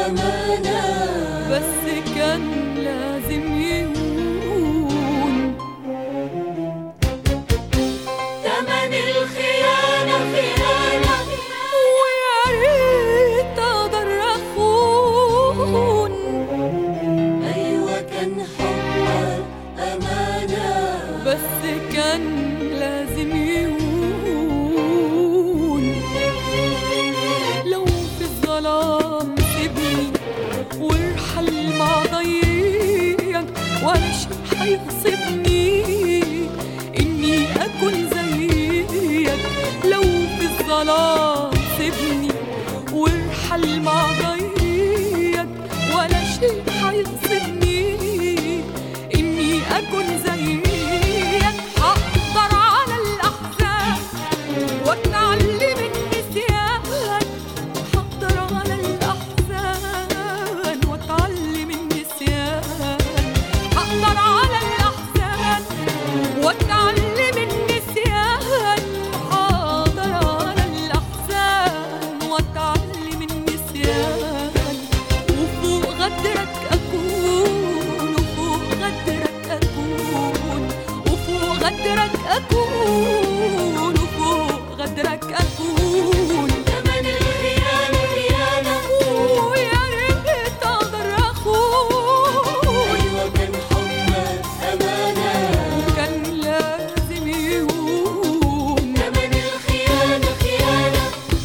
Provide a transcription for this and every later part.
أمانة بس كان لازم يهون تمن الخيانة خيانة ويا ريت اقدر اخون أيوة كان حبك أمانة بس كان لازم يهون لو في الظلام سيبني وارحل مع ضيق ولا شي هيغصبني اني اكون زيك لو في الظلام سيبني وارحل مع ضيق ولا شي هيغصبني اني اكون زيك هقدر على الاحزان واتعلم النسيان هقدر على الاحزان واتعلم النسيان هقدر على الاحزان واتعلم النسيان هقدر على الاحزان واتعلم النسيان وفوق غدرك اكون وفوق غدرك اكون وفوق غدرك اكون وفوق غدرك اكون تمن الخيانة خيانة ويا ريت اقدر اخون أيوة كان حبك أمانة كان لازم يهون تمن الخيانة خيانة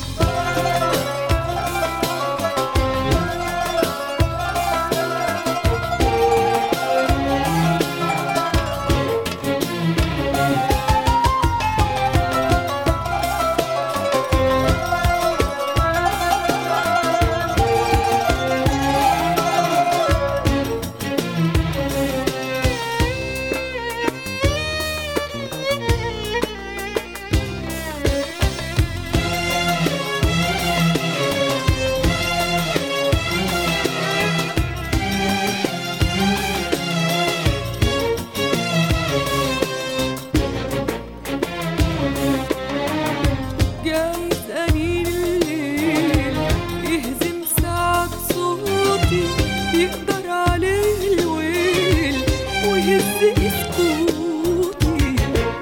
جايز أنين الليل يهزم ساعة صوتي يقدر عليه الويل ويهز سكوتي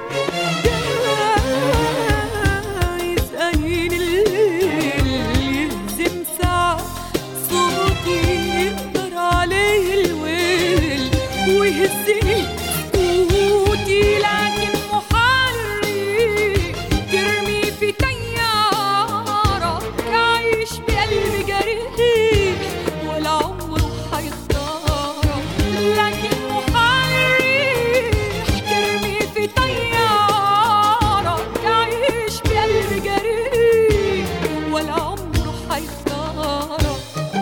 جايز أنين الليل يهزم ساعة صوتي يقدر عليه الويل ويهزني سكوتي لكن محرك ترمي في طيارة يعيش بقلب جريح ولا عمره هيختارك لكن محرك ترمي في طيارة يعيش بقلب جريح ولا عمره هيختارك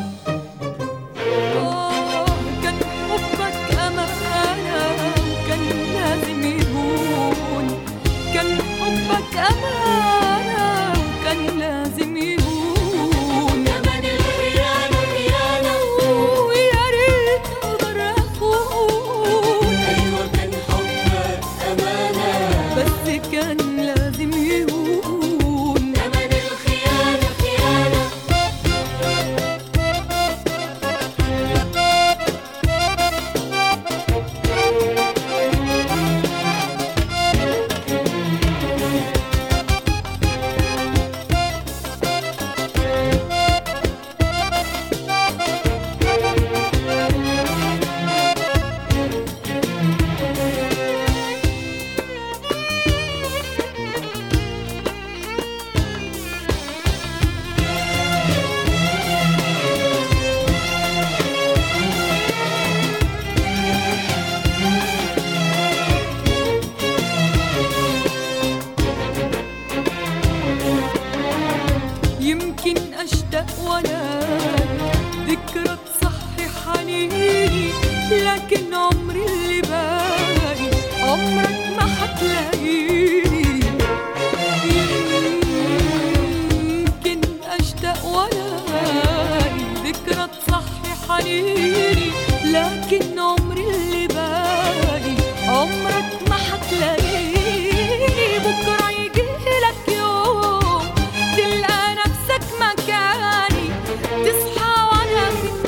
آه كان حبك أمانة وكان لازم يهون كان حبك أمانة وكان لازم يهون تمن الخيانة خيانة ويا ريت أقدر أخون أيوة كان حبك أمانة بس كان لازم يهون تمن الخيانة خيانة يمكن أشتاق ولا ذكرى تصحي حنيني لكن عمري اللي باقي عمرك ما حتلاقيني يمكن أشتاق ولا ذكرى تصحي حنيني لكن عمري اللي باقي عمرك ما حتلاقيني بكرة يجيلك يوم تلقى نفسك مكاني تصحى وانا في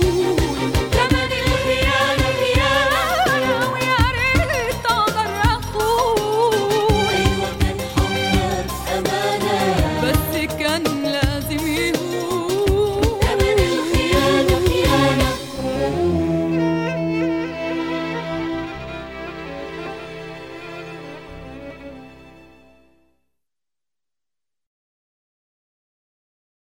يوم